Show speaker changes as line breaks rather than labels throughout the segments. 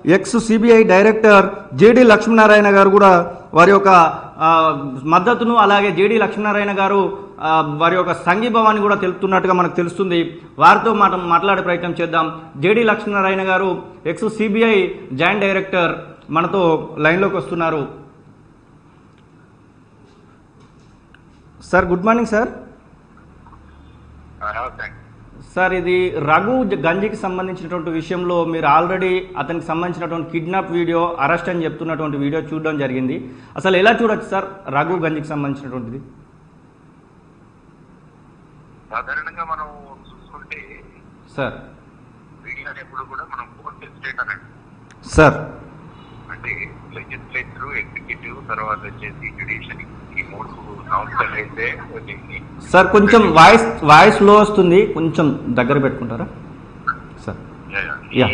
X CBI director JD Lakshminarayana గారు కూడా వారి యొక్క ఆ, మద్దతును అలాగే జేడి లక్ష్మీనారాయణ గారు ఆ, వారి యొక్క సంఘీభావాన్ని కూడా తెలుపుతున్నట్టుగా మనకు తెలుస్తుంది వారితో మాట మాట్లాడే ప్రయత్నం చేద్దాం జేడి లక్ష్మీనారాయణ గారు ఎక్స్ సిబిఐ జాయింట్ డైరెక్టర్ మనతో లైన్లోకి వస్తున్నారు సార్ గుడ్ మార్నింగ్ సార్
నమస్తే
సార్ ఇది రఘు జ- గంజికి సంబంధించినటువంటి విషయంలో మీరు ఆల్రెడీ అతనికి సంబంధించినటువంటి కిడ్నాప్ వీడియో అరెస్ట్ అని చెప్తున్నటువంటి వీడియో చూడడం జరిగింది అసలు ఎలా చూడొచ్చు సార్ రఘు గంజికి సంబంధించినటువంటిది
సాధారణంగా మనం చూసుకుంటే
సార్
మీడియా ఎప్పుడు కూడా మనం ఫోర్త్ స్టేట్ అనండి
సార్
అంటే లెజిస్లేచర్ ఎగ్జిక్యూటివ్ తర్వాత వచ్చేసి జ్యుడిషియరీ ఈ మూడు సంస్థలు అయితే దీన్ని
సార్ కొంచెం వాయిస్ వాయిస్ లో వస్తుంది కొంచెం దగ్గర పెట్టుకుంటారా సార్ యా.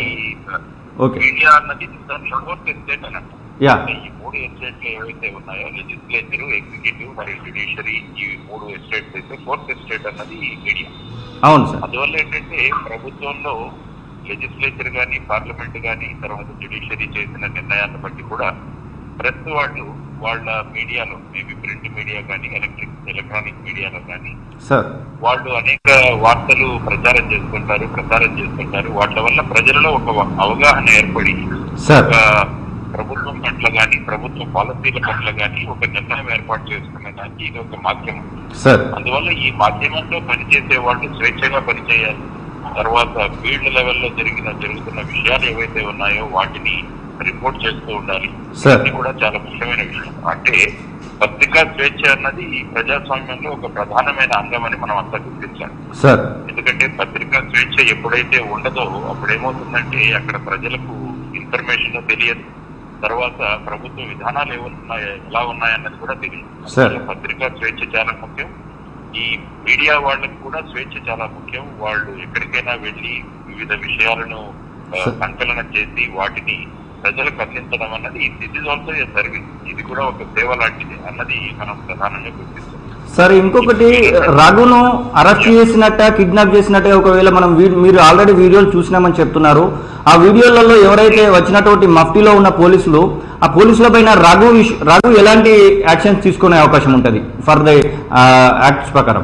ఓకే.
మీడియా అన్నది ఫోర్త్ స్టేట్ అనండి
యా
అంటే ఈ మూడు ఎస్టేట్లు ఏవైతే ఉన్నాయో లెజిస్లేచర్ ఎగ్జిక్యూటివ్ మరియు జ్యుడిషియరీ ఈ మూడు ఎస్టేట్స్ అయితే ఫోర్త్ ఎస్టేట్ అన్నది మీడియా
అవును సార్
అందువల్ల ఏంటంటే ప్రభుత్వంలో లెజిస్లేచర్ గాని పార్లమెంట్ గాని తర్వాత జ్యుడిషియరీ చేసిన నిర్ణయాన్ని బట్టి కూడా ప్రెస్ వాళ్ళు వాళ్ళ మీడియాలో మేబీ ప్రింట్ మీడియా కానీ ఎలక్ట్రిక్ ఎలక్ట్రానిక్ మీడియాలో కానీ
సార్
వాళ్ళు అనేక వార్తలు ప్రచారం చేసుకుంటారు ప్రసారం చేసుకుంటారు వాటి వల్ల ప్రజలలో ఒక అవగాహన ఏర్పడి
సార్
ఒక ప్రభుత్వం పట్ల కానీ ప్రభుత్వ పాలసీల పట్ల కానీ ఒక నిర్ణయం ఏర్పాటు చేసుకునే దానికి ఇది ఒక మాధ్యమం
సార్
అందువల్ల ఈ మాధ్యమంలో పనిచేసే వాళ్ళు స్వేచ్ఛగా పనిచేయాలి తర్వాత ఫీల్డ్ లెవెల్లో జరిగిన జరుగుతున్న విషయాలు ఏవైతే ఉన్నాయో వాటిని రిపోర్ట్ చేస్తూ ఉండాలి
సార్.
ఇది కూడా చాలా ముఖ్యమైన విషయం అంటే పత్రికా స్వేచ్ఛ అన్నది ఈ ప్రజాస్వామ్యంలో ఒక ప్రధానమైన అంగం అని మనం అంతా గుర్తించాలి
సార్
ఎందుకంటే పత్రికా స్వేచ్ఛ ఎప్పుడైతే ఉండదో అప్పుడు ఏమవుతుందంటే అక్కడ ప్రజలకు ఇన్ఫర్మేషన్ తెలియదు తర్వాత ప్రభుత్వ విధానాలు ఏమున్నాయి ఎలా ఉన్నాయన్నది కూడా తెలియదు
Sir.
అందువల్ల పత్రికా స్వేచ్ఛ చాలా ముఖ్యం ఈ మీడియా వాళ్ళకి కూడా స్వేచ్ఛ చాలా ముఖ్యం వాళ్ళు ఎక్కడికైనా వెళ్ళి వివిధ విషయాలను ఆ,
Sir.
సంకలనం చేసి వాటిని ప్రజలకు అందించడం అన్నది this is also a service ఇది కూడా ఒక సేవ లాంటిది అన్నది మనం ప్రధానంగా గుర్తిస్తాం
సార్ ఇంకొకటి రఘును అరెస్ట్ చేసినట్ట కిడ్నాప్ చేసినట్టే ఒకవేళ మనం వీ- మీరు ఆల్రెడీ వీడియోలు చూసినామని చెప్తున్నారు ఆ వీడియోలలో ఎవరైతే వచ్చినటువంటి మఫ్టీలో ఉన్న పోలీసులు ఆ పోలీసుల పైన రఘు విష- రఘు ఎలాంటి యాక్షన్స్ తీసుకునే అవకాశం ఉంటుంది ఫర్ ద యాక్ట్స్ ప్రకారం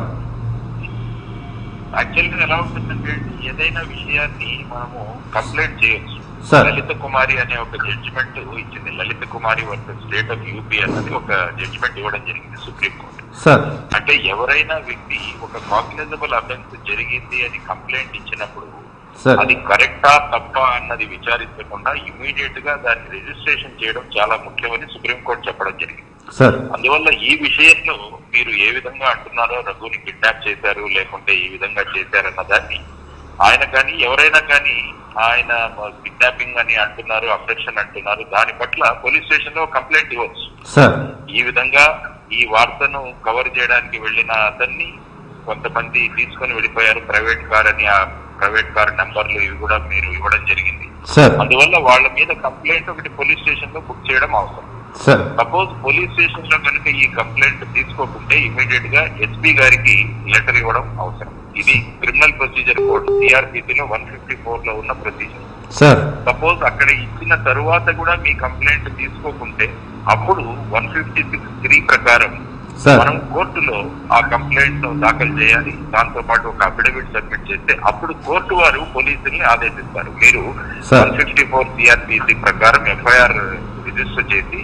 యాక్చువల్ గా ఎలా ఉంటుందంటే ఏదైనా విషయాన్ని మనము కంప్లైంట్ చేయొచ్చు
Sir.
లలిత కుమారి అనే ఒక జడ్జిమెంట్ ఇచ్చింది Lalitha Kumari versus state of UP అన్నది ఒక జడ్జిమెంట్ ఇవ్వడం జరిగింది సుప్రీం కోర్టు
సార్
అంటే ఎవరైనా వ్యక్తి ఒక కాగ్నిజబుల్ అఫెన్స్ జరిగింది అని కంప్లైంట్ ఇచ్చినప్పుడు
సార్
అది కరెక్టా తప్ప అన్నది విచారించకుండా ఇమీడియట్ గా దాన్ని రిజిస్ట్రేషన్ చేయడం చాలా ముఖ్యమని సుప్రీం కోర్టు చెప్పడం జరిగింది
సార్
అందువల్ల ఈ విషయంలో మీరు ఏ విధంగా అంటున్నారో రఘుని కిడ్నాప్ చేశారు లేకుంటే ఈ విధంగా చేశారన్న దాన్ని ఆయన కానీ ఎవరైనా కానీ ఆయన కిడ్నాపింగ్ అని అంటున్నారు అబ్డక్షన్ అంటున్నారు దాని పట్ల పోలీస్ స్టేషన్ లో కంప్లైంట్ ఇవ్వచ్చు
సార్
ఈ విధంగా ఈ వార్తను కవర్ చేయడానికి వెళ్ళిన అతన్ని కొంతమంది తీసుకొని వెళ్ళిపోయారు ప్రైవేట్ కార్ అని ఆ ప్రైవేట్ కార్ నంబర్లు ఇవి కూడా మీరు ఇవ్వడం జరిగింది
సార్
అందువల్ల వాళ్ళ మీద కంప్లైంట్ ఒకటి పోలీస్ స్టేషన్ లో బుక్ చేయడం అవసరం
సార్
సపోజ్ పోలీస్ స్టేషన్ లో కనుక ఈ కంప్లైంట్ తీసుకోకుంటే ఇమీడియట్ గా ఎస్పీ గారికి లెటర్ ఇవ్వడం అవసరం ఇది క్రిమినల్ ప్రొసీజర్ కోడ్ సిఆర్పిసి లో వన్ ఫిఫ్టీ ఫోర్ లో ఉన్న ప్రొసీజర్
సార్
సపోజ్ అక్కడ ఇచ్చిన తరువాత కూడా మీ కంప్లైంట్ తీసుకోకుంటే అప్పుడు వన్ ఫిఫ్టీ సిక్స్ త్రీ ప్రకారం
సార్
మనం కోర్టులో ఆ కంప్లైంట్ దాఖలు చేయాలి దాంతో పాటు ఒక అఫిడవిట్ సబ్మిట్ చేస్తే అప్పుడు కోర్టు వారు పోలీసుల్ని ఆదేశిస్తారు మీరు
Sir.
One fifty four CrPC ప్రకారం ఎఫ్ఐఆర్ రిజిస్టర్ చేసి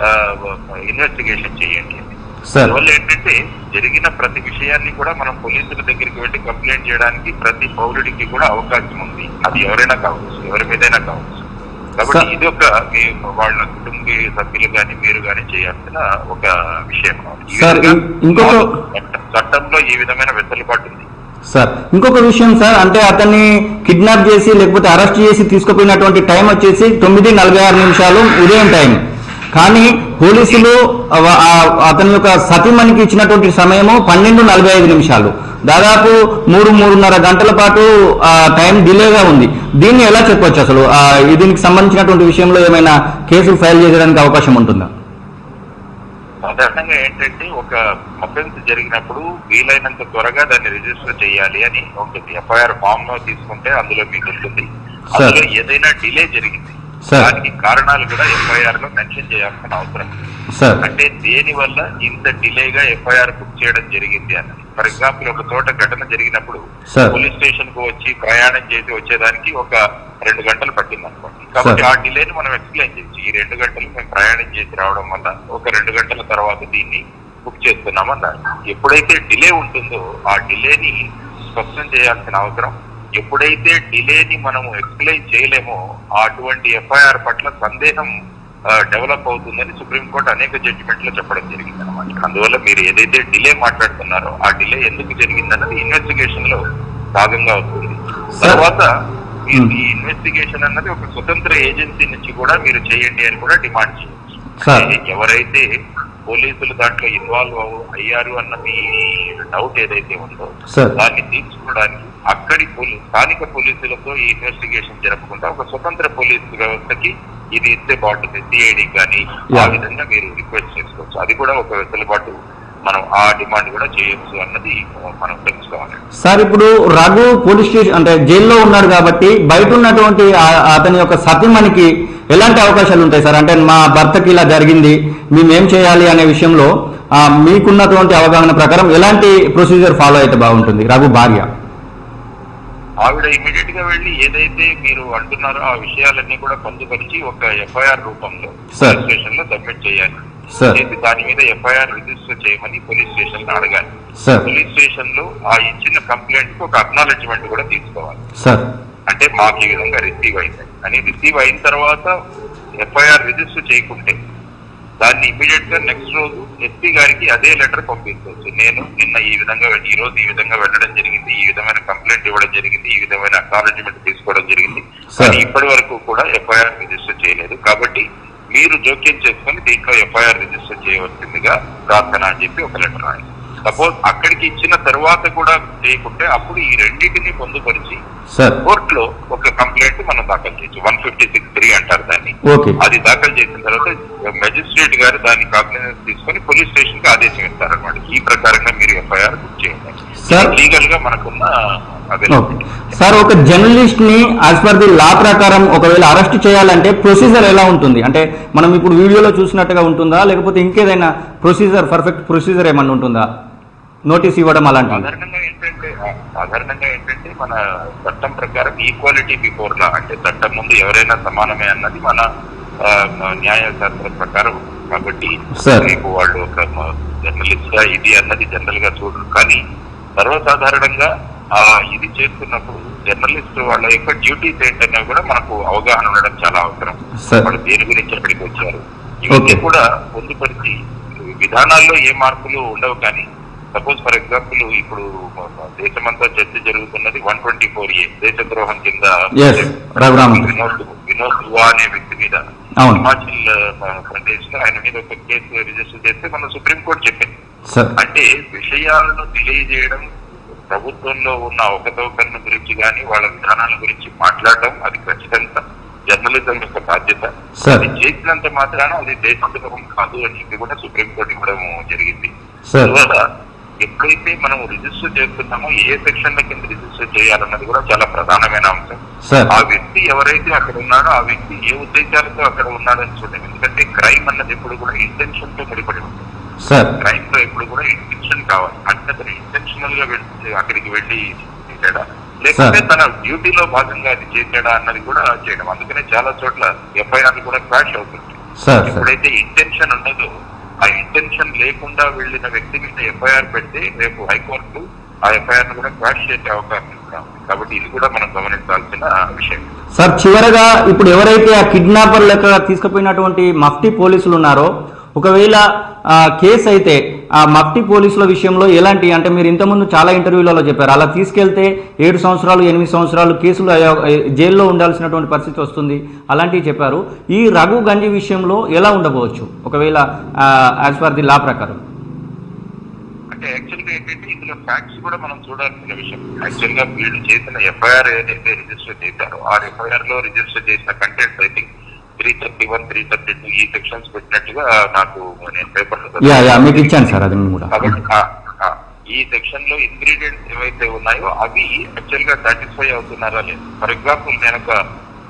ఇన్వెస్టిగేషన్ చేయండి అని.
సార్
అందువల్ల ఏంటంటే జరిగిన ప్రతి విషయాన్ని కూడా మనం పోలీసుల దగ్గరికి వెళ్ళి కంప్లైంట్ చేయడానికి ప్రతి పౌరుడికి కూడా అవకాశం ఉంది అది ఎవరైనా కావచ్చు ఎవరి మీదైనా కావచ్చు కాబట్టి
Sir.
ఇది ఒక మీ వాళ్ళ కుటుంబ సభ్యులు కానీ మీరు కానీ చేయాల్సిన ఒక విషయం ఈ
Sir,
విధంగా
ఇం- ఇంకొక-
చట్ట- చట్టంలో ఈ విధమైన వెసులుబాటు ఉంది
సార్ ఇంకొక విషయం సార్ అంటే అతన్ని కిడ్నాప్ చేసి లేకపోతే అరెస్ట్ చేసి తీసుకుపోయినటువంటి టైం వచ్చేసి తొమ్మిది నలభై ఆరు నిమిషాలు ఉదయం టైం కానీ పోలీసులు అవ- ఆ- అతని యొక్క సతీమణికి ఇచ్చినటువంటి సమయము పన్నెండు నలభై ఐదు నిమిషాలు దాదాపు మూడు మూడున్నర గంటల పాటు ఆ టైం డిలేగా ఉంది దీన్ని ఎలా చెప్పొచ్చు అసలు ఆ, దీనికి సంబంధించినటువంటి విషయంలో ఏమైనా కేసులు ఫైల్ చేయడానికి అవకాశం ఉంటుందా
సాధారణంగా ఏంటంటే ఒక అఫెన్స్ జరిగినప్పుడు వీలైనంత త్వరగా దాన్ని రిజిస్టర్ చేయాలి అని ఉంటుంది ఎఫ్ఐఆర్ ఫామ్ లో తీసుకుంటే అందులో మీకు ఉంటుంది అందులో ఏదైనా డిలే జరిగింది
సార్.
దానికి కారణాలు కూడా ఎఫ్ఐఆర్ లో మెన్షన్ చేయాల్సిన అవసరం ఉంది.
సార్
అంటే దేని వల్ల ఇంత డిలేగా ఎఫ్ఐఆర్ బుక్ చేయడం జరిగింది అన్నది ఫర్ ఎగ్జాంపుల్ ఒక చోట ఘటన జరిగినప్పుడు
సార్.
పోలీస్ స్టేషన్ కు వచ్చి ప్రయాణం చేసి వచ్చేదానికి ఒక రెండు గంటలు పట్టింది అనుకోండి కాబట్టి
సార్.
ఆ డిలేని మనం ఎక్స్ప్లెయిన్ చేయొచ్చు ఈ రెండు గంటలు మేము ప్రయాణం చేసి రావడం వల్ల ఒక రెండు గంటల తర్వాత దీన్ని బుక్ చేస్తున్నాం అన్నారు ఎప్పుడైతే డిలే ఉంటుందో ఆ డిలేని స్పష్టం చేయాల్సిన అవసరం ఎప్పుడైతే డిలేని మనము ఎక్స్ప్లెయిన్ చేయలేమో అటువంటి ఎఫ్ఐఆర్ పట్ల సందేహం డెవలప్ అవుతుందని సుప్రీంకోర్టు అనేక జడ్జిమెంట్ లో చెప్పడం జరిగింది అనమాట అందువల్ల మీరు ఏదైతే డిలే మాట్లాడుతున్నారో ఆ డిలే ఎందుకు జరిగిందన్నది ఇన్వెస్టిగేషన్ లో భాగంగా వస్తుంది
సార్.
తర్వాత మీరు
Hmm.
ఈ ఇన్వెస్టిగేషన్ అన్నది ఒక స్వతంత్ర ఏజెన్సీ నుంచి కూడా మీరు చేయండి అని కూడా డిమాండ్ చేయొచ్చు
సార్.
అంటే ఎవరైతే పోలీసులు దాంట్లో ఇన్వాల్వ్ అయ్యారు అన్న మీ డౌట్ ఏదైతే ఉందో
సార్.
దాన్ని తీర్చుకోవడానికి అక్కడి పోలీస్ స్థానిక పోలీసులతో ఈ ఇన్వెస్టిగేషన్ జరపకుండా ఒక స్వతంత్ర పోలీసు వ్యవస్థకి ఇది ఇస్తే బాగుంటుంది సిఐడి కానీ ఆ
Yeah.
విధంగా మీరు రిక్వెస్ట్ చేసుకోవచ్చు అది కూడా ఒక వెసులుబాటు మనం ఆ డిమాండ్ కూడా చేయొచ్చు అన్నది మనం తెలుసుకోవాలి
సార్ ఇప్పుడు రఘు పోలీస్ స్టేషన్ అంటే జైల్లో ఉన్నాడు కాబట్టి బయట ఉన్నటువంటి ఆ- అతని యొక్క సత్యమణికి ఎలాంటి అవకాశాలు ఉంటాయి సార్ అంటే మా భర్తకి ఇలా జరిగింది మేము ఏం చేయాలి అనే విషయంలో ఆ, మీకున్నటువంటి అవగాహన ప్రకారం ఎలాంటి ప్రొసీజర్ ఫాలో అయితే బాగుంటుంది రఘు భార్య
ఆవిడ ఇమీడియట్ గా వెళ్ళి ఏదైతే మీరు అంటున్నారో ఆ విషయాలన్నీ కూడా పొందుపరిచి ఒక ఎఫ్ఐఆర్ రూపంలో
Sir.
పోలీస్ స్టేషన్ లో సబ్మిట్ చేయాలి
Sir.
చేసి దాని మీద ఎఫ్ఐఆర్ రిజిస్టర్ చేయమని పోలీస్ స్టేషన్ లో అడగాలి
సార్
పోలీస్ స్టేషన్ లో ఆ ఇచ్చిన కంప్లైంట్ కు ఒక అక్నాలెడ్జ్మెంట్ కూడా తీసుకోవాలి
సార్
అంటే మాకు ఈ విధంగా రిసీవ్ అయింది అని రిసీవ్ అయిన తర్వాత ఎఫ్ఐఆర్ రిజిస్టర్ చేయకుంటే దాన్ని ఇమీడియట్ గా నెక్స్ట్ రోజు ఎస్పీ గారికి అదే లెటర్ పంపించవచ్చు నేను నిన్న ఈ విధంగా వె- ఈ రోజు ఈ విధంగా వెళ్ళడం జరిగింది ఈ విధమైన కంప్లైంట్ ఇవ్వడం జరిగింది ఈ విధమైన అక్నాలజ్మెంట్ తీసుకోవడం జరిగింది
Sir.
కానీ ఇప్పటి వరకు కూడా ఎఫ్ఐఆర్ రిజిస్టర్ చేయలేదు కాబట్టి మీరు జోక్యం చేసుకొని దీంట్లో ఎఫ్ఐఆర్ రిజిస్టర్ చేయవలసిందిగా ప్రార్థన అని చెప్పి ఒక లెటర్ రాయండి సపోజ్ అక్కడికి ఇచ్చిన తర్వాత కూడా చేయకుంటే అప్పుడు ఈ రెండింటిని పొందుపరిచి
సార్
కోర్టులో ఒక కంప్లైంట్ మనం దాఖలు చేయొచ్చు వన్ ఫిఫ్టీ సిక్స్ త్రీ అంటారు దాన్ని
ఓకే
అది దాఖలు చేసిన తర్వాత మెజిస్ట్రేట్ గారు దాన్ని కాగ్నిజెన్స్ తీసుకొని పోలీస్ స్టేషన్ కి ఆదేశం ఇస్తారన్నమాట ఈ ప్రకారంగా మీరు ఎఫ్ఐఆర్ బుక్ చేయండి
సార్.
లీగల్ గా మనకున్న
ఓకే
availability.
సార్ ఒక జర్నలిస్ట్ ని యాజ్ పర్ ది లా ప్రకారం ఒకవేళ అరెస్ట్ చేయాలంటే ప్రొసీజర్ ఎలా ఉంటుంది అంటే మనం ఇప్పుడు వీడియోలో చూసినట్టుగా ఉంటుందా లేకపోతే ఇంకేదైనా ప్రొసీజర్ పర్ఫెక్ట్ ప్రొసీజర్ ఏమన్నా ఉంటుందా నోటీస్ ఇవ్వడం అలాంటివి
సాధారణంగా ఏంటంటే సాధారణంగా ఏంటంటే మన చట్టం ప్రకారం ఈక్వాలిటీ బిఫోర్ లా అంటే చట్టం ముందు ఎవరైనా సమానమే అన్నది మన ఆ, న్యాయ శాస్త్రం ప్రకారం ఉంది. కాబట్టి
Sir.
రేపు వాళ్ళు ఒక జర్నలిస్ట్ గా ఇది అన్నది జనరల్ గా చూడరు కానీ సర్వసాధారణంగా ఆ ఇది చేస్తున్నప్పుడు జర్నలిస్ట్ వాళ్ళ యొక్క డ్యూటీస్ ఏంటనేవి కూడా మనకు అవగాహన ఉండడం చాలా అవసరం
Sir.
వాళ్ళు దేని గురించి అక్కడికి వచ్చారు ఇవన్నీ
Okay.
కూడా పొందుపరిచి విధానాల్లో ఏ మార్పులు ఉండవు కానీ సపోజ్ ఫర్ ఎగ్జాంపుల్ ఇప్పుడు దేశమంతా చర్చ జరుగుతున్నది వన్ ట్వంటీ ఫోర్ ఏ దేశద్రోహం కింద
Yes, రఘురామన్.
వినోద్ వినోద్ దువా అనే వ్యక్తి మీద
అవును.
హిమాచల్ ఆ, ప్రదేశ్ లో ఆయన మీద ఒక కేసు రిజిస్టర్ చేస్తే మన సుప్రీంకోర్టు చెప్పింది
సార్
అంటే విషయాలను తెలియజేయడం ప్రభుత్వంలో ఉన్న అవకతవకల గురించి కానీ వాళ్ళ విధానాల గురించి మాట్లాడడం అది ఖచ్చితంగా జర్నలిజం యొక్క బాధ్యత
సార్.
అది చేసినంత మాత్రాన అది దేశద్రోహం కాదు అని చెప్పి కూడా సుప్రీంకోర్టు ఇవ్వడం జరిగింది
సార్.
అందువల్ల ఎప్పుడైతే మనం రిజిస్టర్ చేస్తున్నామో ఏ సెక్షన్ల కింద రిజిస్టర్ చేయాలన్నది కూడా చాలా ప్రధానమైన అంశం
సార్
ఆ వ్యక్తి ఎవరైతే అక్కడ ఉన్నాడో ఆ వ్యక్తి ఏ ఉద్దేశాలతో అక్కడ ఉన్నాడని చూడండి ఎందుకంటే క్రైమ్ అన్నది ఎప్పుడు కూడా ఇంటెన్షన్ తో ముడిపడి ఉంటుంది
సార్
క్రైమ్ లో ఎప్పుడు కూడా ఇంటెన్షన్ కావాలి అంటే అతను ఇంటెన్షనల్ గా వెళ్ళి అక్కడికి వెళ్ళి చేశాడా లేకపోతే
Sir.
తన డ్యూటీలో భాగంగా అది చేశాడా అన్నది కూడా చేయడం అందుకనే చాలా చోట్ల ఎఫ్ఐఆర్ కూడా క్రాష్ అవుతుంది
సార్ సార్
ఎప్పుడైతే ఇంటెన్షన్ ఉండదో ఆ ఇంటెన్షన్ లేకుండా వెళ్ళిన వ్యక్తి మీద ఎఫ్ఐఆర్ పెడితే రేపు హైకోర్టు ఆ ఎఫ్ఐఆర్ ను కూడా క్రాష్ చేసే అవకాశం కూడా ఉంది కాబట్టి ఇది కూడా మనం గమనించాల్సిన విషయం
సార్ చివరగా ఇప్పుడు ఎవరైతే ఆ కిడ్నాపర్ లెక్క తీసుకుపోయినటువంటి మఫ్టీ పోలీసులు ఉన్నారో ఒకవేళ ఆ, కేసు అయితే ఆ మఫ్టీ పోలీసుల విషయంలో ఎలాంటి అంటే మీరు ఇంతకుముందు చాలా ఇంటర్వ్యూలలో చెప్పారు అలా తీసుకెళ్తే ఏడు సంవత్సరాలు ఎనిమిది సంవత్సరాలు కేసులు అయ్యా- జైల్లో ఉండాల్సినటువంటి పరిస్థితి వస్తుంది అలాంటివి చెప్పారు ఈ రఘు గంజి విషయంలో ఎలా ఉండబోవచ్చు ఒకవేళ యాజ్ పర్ ది లా ప్రకారం
అంటే యాక్చువల్ గా ఏంటంటే ఇందులో ఫ్యాక్ట్స్ కూడా మనం చూడాల్సిన విషయం యాక్చువల్ గా వీళ్ళు చేసిన ఎఫ్ఐఆర్ ఏదైతే రిజిస్టర్ చేశారో ఆ ఎఫ్ఐఆర్ లో రిజిస్టర్ చేసిన content I think three thirty one three thirty two ఈ సెక్షన్స్ పెట్టినట్టుగా నాకు నేను పేపర్
యా యా మీకు ఇచ్చాను సార్ అది కూడా
కాబట్టి ఆ- ఆ, ఈ సెక్షన్ లో ఇంగ్రీడియంట్స్ ఏవైతే ఉన్నాయో అవి యాక్చువల్ గా సాటిస్ఫై అవుతున్నారా లేదు ఫర్ ఎగ్జాంపుల్ నేను ఒక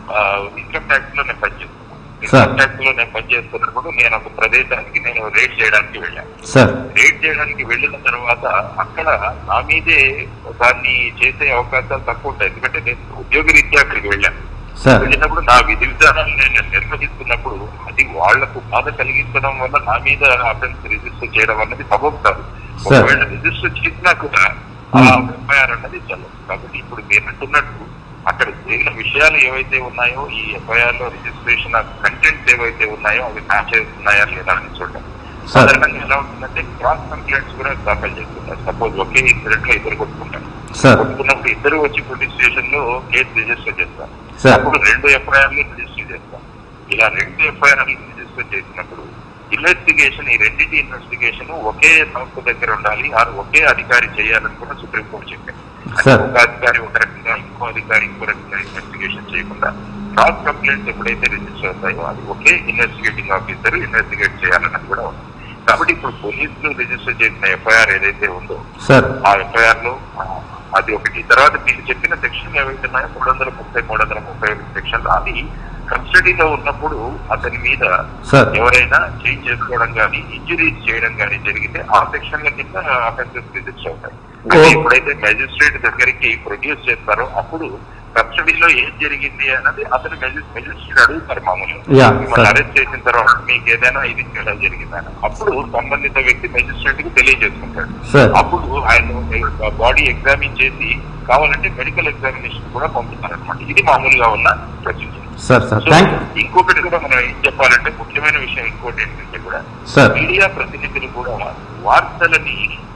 ఇన్కమ్ ట్యాక్స్ లో నేను పనిచేస్తున్నాను
Sir.
ఇన్కమ్ ట్యాక్స్ లో నేను పనిచేస్తున్నప్పుడు నేను ఒక ప్రదేశానికి నేను రేట్ చేయడానికి వెళ్ళాను
సార్
రేట్ చేయడానికి వెళ్ళిన తర్వాత అక్కడ నా మీదే దాన్ని చేసే అవకాశాలు తక్కువ ఉంటాయి ఎందుకంటే నేను ఉద్యోగరీత్యా అక్కడికి వెళ్ళాను
సార్
వెళ్ళినప్పుడు నా విధి విధానాలు నేను నిర్వహిస్తున్నప్పుడు అది వాళ్లకు బాధ కలిగించడం వల్ల నా మీద అఫెన్స్ రిజిస్టర్ చేయడం అన్నది సబబు కాదు
Sir.
ఒకవేళ రిజిస్టర్ చేసినా కూడా ఆ
Hmm.
ఎఫ్ఐఆర్ అన్నది చల్లదు కాబట్టి ఇప్పుడు మీరు అంటున్నట్టు అక్కడ జరిగిన విషయాలు ఏవైతే ఉన్నాయో ఈ ఎఫ్ఐఆర్ లో రిజిస్ట్రేషన్ కంటెంట్స్ ఏవైతే ఉన్నాయో అవి మ్యాచ్ చేస్తున్నాయా లేదా అని చూడడం
Sir.
సాధారణంగా ఎలా ఉంటుందంటే క్రాస్ కంప్లైంట్స్ కూడా దాఖలు చేస్తుంటారు సపోజ్ ఒకే ఇన్సిడెంట్ లో ఇద్దరు కొట్టుకుంటారు
సార్
కొట్టుకున్నప్పుడు ఇద్దరు వచ్చి పోలీస్ స్టేషన్ లో కేసు రిజిస్టర్ చేస్తారు
సార్
అప్పుడు రెండు ఎఫ్ఐఆర్లు రిజిస్టర్ చేస్తాం ఇలా రెండు ఎఫ్ఐఆర్లు రిజిస్టర్ చేసినప్పుడు ఇన్వెస్టిగేషన్ ఈ రెండింటి ఇన్వెస్టిగేషన్ ఒకే సంస్థ దగ్గర ఉండాలి ఆరు ఒకే అధికారి చేయాలని కూడా సుప్రీంకోర్టు చెప్పింది
సార్.
ఒక అధికారి ఒక రకంగా ఇంకో అధికారి ఇంకో రకంగా ఇన్వెస్టిగేషన్ చేయకుండా క్రాస్ కంప్లైంట్స్ ఎప్పుడైతే రిజిస్టర్ అవుతాయో అది ఒకే ఇన్వెస్టిగేటింగ్ ఆఫీసర్ ఇన్వెస్టిగేట్ చేయాలన్నది కూడా ఉంది కాబట్టి ఇప్పుడు పోలీసులు రిజిస్టర్ చేసిన ఎఫ్ఐఆర్ ఏదైతే ఉందో
సార్
ఆ ఎఫ్ఐఆర్ లో ఆ, అది ఒకటి తర్వాత మీరు చెప్పిన సెక్షన్ ఏవైతే ఉన్నాయో మూడు వందల ముప్పై మూడు వందల ముప్పై ఐదు సెక్షన్ అది కస్టడీలో ఉన్నప్పుడు అతని మీద
సార్
ఎవరైనా చేంజ్ చేసుకోవడం కానీ ఇంజురీస్ చేయడం కానీ జరిగితే ఆ సెక్షన్ల కింద అఫెన్సెస్ రిజిస్టర్ అవుతాయి అంటే
ఓ.
ఎప్పుడైతే మెజిస్ట్రేట్ దగ్గరికి ప్రొడ్యూస్ చేస్తారో అప్పుడు కస్టడీలో ఏం జరిగింది అన్నది అతను మెజిస్ట్రేట్ అడుగుతారు మామూలుగా
Yeah,
మిమ్మల్ని
sir.
అరెస్ట్ చేసిన తర్వాత మీకు ఏదైనా ఇది ఇలా జరిగిందని అప్పుడు సంబంధిత వ్యక్తి మెజిస్ట్రేట్ కి తెలియజేసుకుంటాడు
సార్
అప్పుడు ఆయన బాడీ ఎగ్జామిన్ చేసి కావాలంటే మెడికల్ ఎగ్జామినేషన్ కూడా పంపుతారనమాట ఇది మామూలుగా ఉన్న procedure
sir sir
so
thank
ఇంకొకటి కూడా మనం ఏం చెప్పాలంటే ముఖ్యమైన విషయం ఇంకోటి ఏంటంటే కూడా
సార్
మీడియా ప్రతినిధులు కూడా వార్తలని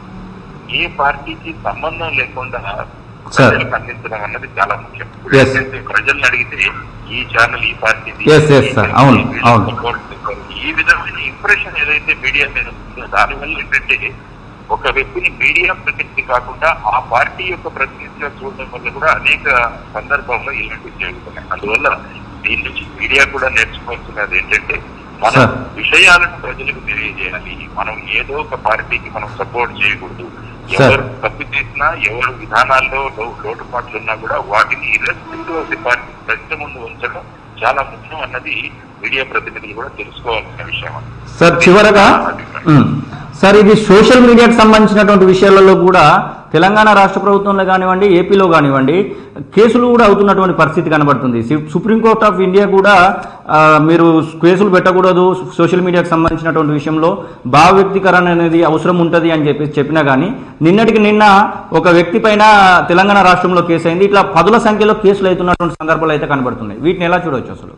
ఏ పార్టీకి సంబంధం లేకుండా
సార్.
ప్రజలకు అందించడం అన్నది చాలా ముఖ్యం ఇప్పుడు
Yes.
ఏంటంటే ప్రజల్ని అడిగితే ఈ ఛానల్ ఈ పార్టీ
Yes, yes, sir. అవును, అవును.
ఈ విధమైన ఇంప్రెషన్ ఏదైతే మీడియా మీద ఉందో దానివల్ల ఏంటంటే ఒక వ్యక్తిని మీడియా ప్రతినిధి కాకుండా ఆ పార్టీ యొక్క ప్రతినిధిగా చూడడం వల్ల కూడా అనేక సందర్భాల్లో ఇలాంటివి జరుగుతున్నాయి అందువల్ల దీని నుంచి మీడియా కూడా నేర్చుకోవాల్సినది ఏంటంటే మనం
Sir.
విషయాలను ప్రజలకు తెలియజేయాలి మనం ఏదో ఒక పార్టీకి మనం సపోర్ట్ చేయకూడదు
Sir.
ఎవరు తప్పు చేసినా ఎవరు విధానాల్లో లో- లోటుపాట్లు ఉన్నా కూడా వాటిని ఇర్రెస్పెక్టివ్ ఆఫ్ ది పార్టీ ప్రజల ముందు ఉంచడం చాలా ముఖ్యం అన్నది మీడియా ప్రతినిధులు కూడా తెలుసుకోవాల్సిన విషయం అన్నది.
సార్ చివరగా ఉమ్, సార్ ఇది సోషల్ మీడియాకి సంబంధించినటువంటి విషయాలలో కూడా తెలంగాణ రాష్ట్ర ప్రభుత్వంలో కానివ్వండి ఏపీలో కానివ్వండి కేసులు కూడా అవుతున్నటువంటి పరిస్థితి కనబడుతుంది సి- సుప్రీంకోర్ట్ ఆఫ్ ఇండియా కూడా ఆ, మీరు కేసులు పెట్టకూడదు సోషల్ మీడియాకి సంబంధించినటువంటి విషయంలో భావ వ్యక్తీకరణ అనేది అవసరం ఉంటుంది అని చెప్పి చెప్పినా కానీ నిన్నటికి నిన్న ఒక వ్యక్తి పైన తెలంగాణ రాష్ట్రంలో కేసు అయింది ఇట్లా పదుల సంఖ్యలో కేసులు అవుతున్నటువంటి సందర్భాలు అయితే కనబడుతున్నాయి వీటిని ఎలా చూడవచ్చు అసలు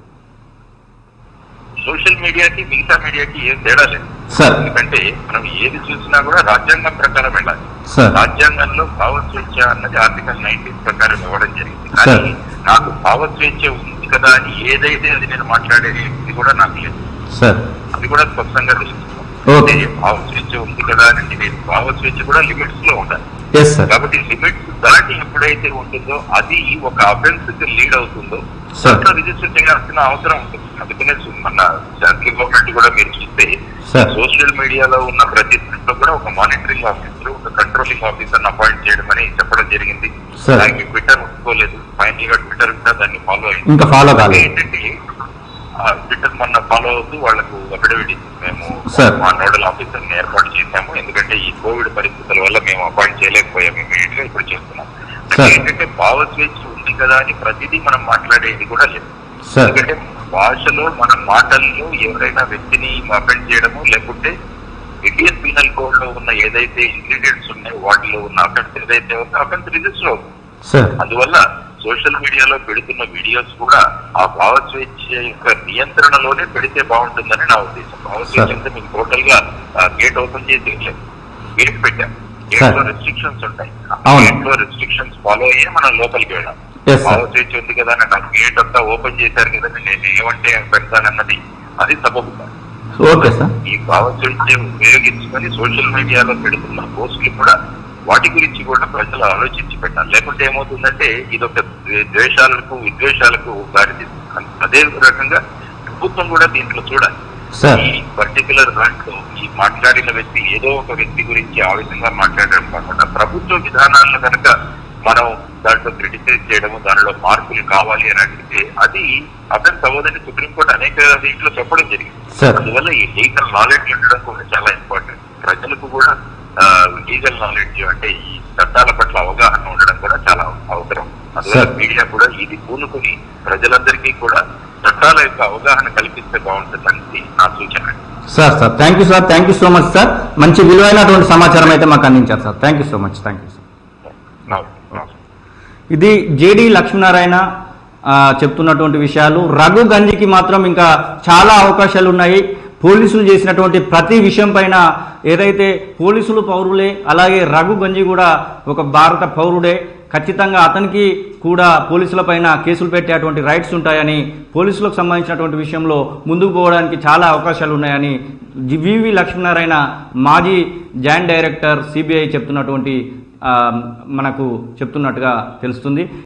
సోషల్ మీడియాకి మిగతా మీడియాకి ఏం తేడా లేదు
సార్
ఎందుకంటే మనం ఏది చూసినా కూడా రాజ్యాంగం ప్రకారం వెళ్ళాలి
సార్
రాజ్యాంగంలో భావ స్వేచ్ఛ అన్నది ఆర్టికల్ నైన్టీన్ ప్రకారం ఇవ్వడం జరిగింది
Sir.
కానీ నాకు భావ స్వేచ్ఛ ఉంది కదా అని ఏదైతే అది నేను మాట్లాడేది ఇది కూడా నాకు లేదు
సార్
అది కూడా స్పష్టంగా తెలుస్తుంది
ఓకే
అంటే భావ స్వేచ్ఛ ఉంది కదా అని నేను భావ స్వేచ్ఛ కూడా లిమిట్స్ లో ఉండాలి
ఎస్ సార్
కాబట్టి లిమిట్స్ దాటి ఎప్పుడైతే ఉంటుందో అది ఒక అఫెన్స్ కి లీడ్ అవుతుందో
Sir.
దాంట్లో రిజిస్టర్ చేయాల్సిన అవసరం ఉంటుంది అందుకనే మన సెంట్రల్ గవర్నమెంట్ కూడా మీరు చూస్తే
Sir.
సోషల్ మీడియాలో ఉన్న ప్రతి దాంట్లో కూడా ఒక మానిటరింగ్ ఆఫీసర్ ఒక కంట్రోలింగ్ ఆఫీసర్ అపాయింట్ చేయడం అని చెప్పడం జరిగింది
Sir.
దానికి ట్విట్టర్ ఒప్పుకోలేదు ఫైనల్ గా ట్విట్టర్ కూడా దాన్ని ఫాలో అయింది
ఇంకా follow కాలేదు.
ఏంటంటే ఆ ట్విట్టర్ మొన్న ఫాలో అవుతూ వాళ్ళకు అఫిడవిట్ ఇచ్చి మేము
Sir.
మా నోడల్ ఆఫీసర్ ని ఏర్పాటు చేశాము ఎందుకంటే ఈ కోవిడ్ పరిస్థితుల వల్ల మేము అపాయింట్ చేయలేకపోయాము ఇమీడియట్ గా ఇప్పుడు చేస్తున్నాం అంటే
Sir.
ఏంటంటే భావ స్వేచ్ఛ ఉంది కదా అని ప్రతిదీ మనం మాట్లాడేది కూడా లేదు
సార్
ఎందుకంటే భాషలో మన మాటల్లో ఎవరైనా వ్యక్తిని అఫెండ్ చేయడము లేకుంటే ఇండియన్ పీనల్ కోడ్ లో ఉన్న ఏదైతే ఇంగ్రీడియంట్స్ ఉన్నాయో వాటిలో ఉన్న అఫెన్స్ ఏదైతే ఉందో అఫెన్స్ రిజిస్టర్ అవుతుంది
సార్
అందువల్ల సోషల్ మీడియాలో పెడుతున్న వీడియోస్ కూడా ఆ భావ స్వేచ్ఛ యొక్క నియంత్రణలోనే పెడితే బాగుంటుందని నా ఉద్దేశం భావ స్వేచ్ఛ
Sir.
అంటే మీకు టోటల్ గా గేట్ ఓపెన్ చేసి లేదు గేట్ పెట్టాం గేట్
Sir.
లో రెస్ట్రిక్షన్స్ ఉంటాయి
అవును.
గేట్ లో రెస్ట్రిక్షన్స్ ఫాలో అయ్యే మనం లోపలికి వెళ్ళాం
Yes, sir.
భావ స్వేచ్ఛ ఉంది కదా అని నాకు గేట్ అంతా ఓపెన్ చేశారు కదా నేను ఏమంటే పెడతానన్నది అది సబబు కాదు.
ఓకే సార్
ఈ భావ స్వేచ్ఛ ఉపయోగించుకొని సోషల్ మీడియాలో పెడుతున్న పోస్టులు కూడా వాటి గురించి కూడా ప్రజలు ఆలోచించి పెట్టాలి లేకుంటే ఏమవుతుందంటే ఇది ఒక ద్వేషాలకు విద్వేషాలకు దారితీస్తుంది అదే రకంగా ప్రభుత్వం కూడా దీంట్లో చూడాలి
సార్
ఈ పర్టికులర్ దాంట్లో ఈ మాట్లాడిన వ్యక్తి ఏదో ఒక వ్యక్తి గురించి ఆ విధంగా మాట్లాడడం కాకుండా ప్రభుత్వ విధానాలను కనుక మనం దాంట్లో క్రిటిసైజ్ చేయడము దానిలో మార్పులు కావాలి అని అడిగితే అది అఫెన్స్ అవ్వదని సుప్రీంకోర్టు అనేక దీంట్లో చెప్పడం జరిగింది
సార్.
అందువల్ల ఈ లీగల్ నాలెడ్జ్ ఉండడం కూడా చాలా ఇంపార్టెంట్ ప్రజలకు కూడా లీగల్ నాలెడ్జ్ అంటే ఈ చట్టాల పట్ల అవగాహన ఉండడం కూడా చాలా అవసరం అందువల్ల
సార్.
మీడియా కూడా ఇది పూనుకుని ప్రజలందరికీ కూడా చట్టాల యొక్క అవగాహన కల్పిస్తే బాగుంటుందని నా సూచన
sir sir thank you sir thank you so much sir మంచి విలువైనటువంటి సమాచారం అయితే మాకు అందించారు sir thank you so much thank you sir
నమస్తే నమస్తే
ఇది జేడి లక్ష్మీనారాయణ ఆ, చెప్తున్నటువంటి విషయాలు రఘు గంజికి మాత్రం ఇంకా చాలా అవకాశాలు ఉన్నాయి పోలీసులు చేసినటువంటి ప్రతి విషయం పైన ఏదైతే పోలీసులు పౌరులే అలాగే రఘు గంజి కూడా ఒక భారత పౌరుడే ఖచ్చితంగా అతనికి కూడా పోలీసుల పైన కేసులు పెట్టేటువంటి రైట్స్ ఉంటాయని పోలీసులకు సంబంధించినటువంటి విషయంలో ముందుకు పోవడానికి చాలా అవకాశాలు ఉన్నాయని జి- వివి లక్ష్మీనారాయణ మాజీ జాయింట్ డైరెక్టర్ సిబిఐ చెప్తున్నటువంటి ఆ, మనకు చెప్తున్నట్టుగా తెలుస్తుంది